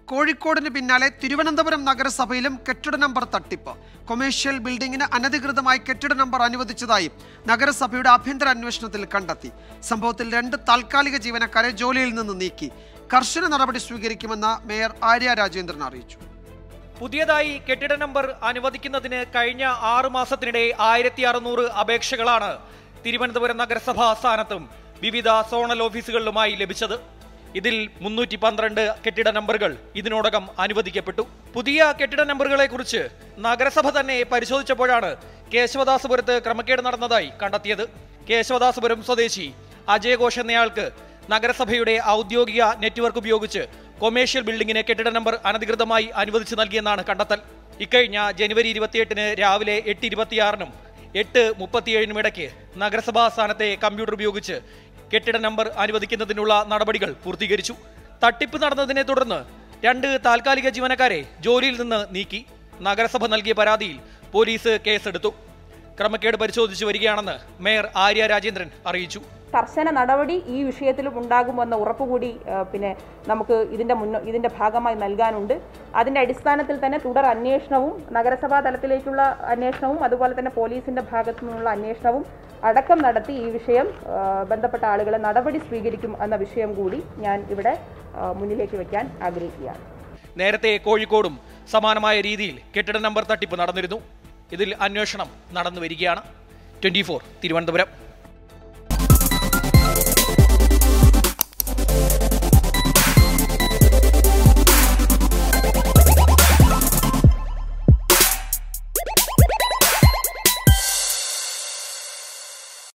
കോഴിക്കോടിന് പിന്നാലെ തിരുവനന്തപുരം നഗരസഭയിലും കെട്ടിട നമ്പർ തട്ടിപ്പ് കൊമേഴ്ഷ്യൽ ബിൽഡിംഗിന് അനധികൃതമായി കെട്ടിട നമ്പർ അനുവദിച്ചതായി നഗരസഭയുടെ ആഭ്യന്തര അന്വേഷണത്തിൽ കണ്ടെത്തി സംഭവത്തിൽ രണ്ട് താൽക്കാലിക ജീവനക്കാരെ ജോലിയിൽ നിന്ന് നീക്കി കർശന നടപടി സ്വീകരിക്കുമെന്ന് മേയർ ആര്യ രാജേന്ദ്രൻ അറിയിച്ചു പുതിയതായി കെട്ടിട നമ്പർ അനുവദിക്കുന്നതിന് കഴിഞ്ഞ ആറു മാസത്തിനിടെ ആയിരത്തി അറുന്നൂറ് അപേക്ഷകളാണ് തിരുവനന്തപുരം നഗരസഭാ സ്ഥാനത്തും വിവിധ സോണൽ ഓഫീസുകളിലുമായി ലഭിച്ചത് ഇതിൽ മുന്നൂറ്റി പന്ത്രണ്ട് കെട്ടിട നമ്പറുകൾ ഇതിനോടകം അനുവദിക്കപ്പെട്ടു പുതിയ കെട്ടിട നമ്പറുകളെ കുറിച്ച് നഗരസഭ തന്നെ പരിശോധിച്ചപ്പോഴാണ് കേശവദാസപുരത്ത് ക്രമക്കേട് നടന്നതായി കണ്ടെത്തിയത് കേശവദാസപുരം സ്വദേശി അജയ് ഘോഷ് എന്നയാൾക്ക് നഗരസഭയുടെ ഔദ്യോഗിക നെറ്റ്വർക്ക് ഉപയോഗിച്ച് കൊമേഴ്ഷ്യൽ ബിൽഡിംഗിന് കെട്ടിട നമ്പർ അനധികൃതമായി അനുവദിച്ചു നൽകിയെന്നാണ് കണ്ടെത്തൽ ഇക്കഴിഞ്ഞ ജനുവരി ഇരുപത്തിയെട്ടിന് രാവിലെ എട്ട് ഇരുപത്തിയാറിനും എട്ട് മുപ്പത്തിയേഴിനും ഇടയ്ക്ക് നഗരസഭാ സ്ഥാനത്തെ കമ്പ്യൂട്ടർ ഉപയോഗിച്ച് കെട്ടിട നമ്പർ അനുവദിക്കുന്നതിനുള്ള നടപടികൾ പൂർത്തീകരിച്ചു തട്ടിപ്പ് നടന്നതിനെ തുടർന്ന് രണ്ട് താൽക്കാലിക ജീവനക്കാരെ ജോലിയിൽ നിന്ന് നീക്കി നഗരസഭ നൽകിയ പരാതിയിൽ പോലീസ് കേസെടുത്തു ക്രമക്കേട് പരിശോധിച്ചു വരികയാണെന്ന് മേയർ ആര്യ രാജേന്ദ്രൻ അറിയിച്ചു കർശന നടപടി ഈ വിഷയത്തിലും ഉണ്ടാകുമെന്ന ഉറപ്പുകൂടി ആ, പിന്നെ നമുക്ക് ഇതിൻ്റെ മുന്നോ ഇതിൻ്റെ ഭാഗമായി നൽകാനുണ്ട് അതിൻ്റെ അടിസ്ഥാനത്തിൽ തന്നെ തുടർ അന്വേഷണവും നഗരസഭാ തലത്തിലേക്കുള്ള അന്വേഷണവും അതുപോലെ തന്നെ പോലീസിൻ്റെ ഭാഗത്തു നിന്നുള്ള അന്വേഷണവും അടക്കം നടത്തി ഈ വിഷയം ആ, ബന്ധപ്പെട്ട ആളുകളെ നടപടി സ്വീകരിക്കും എന്ന വിഷയം കൂടി ഞാൻ ഇവിടെ ആ, മുന്നിലേക്ക് വയ്ക്കാൻ ആഗ്രഹിക്കുകയാണ് നേരത്തെ കോഴിക്കോടും സമാനമായ രീതിയിൽ കെട്ടിട നമ്പർ തട്ടിപ്പ് നടന്നിരുന്നു ഇതിൽ അന്വേഷണം നടന്നു വരികയാണ് ട്വന്റി തിരുവനന്തപുരം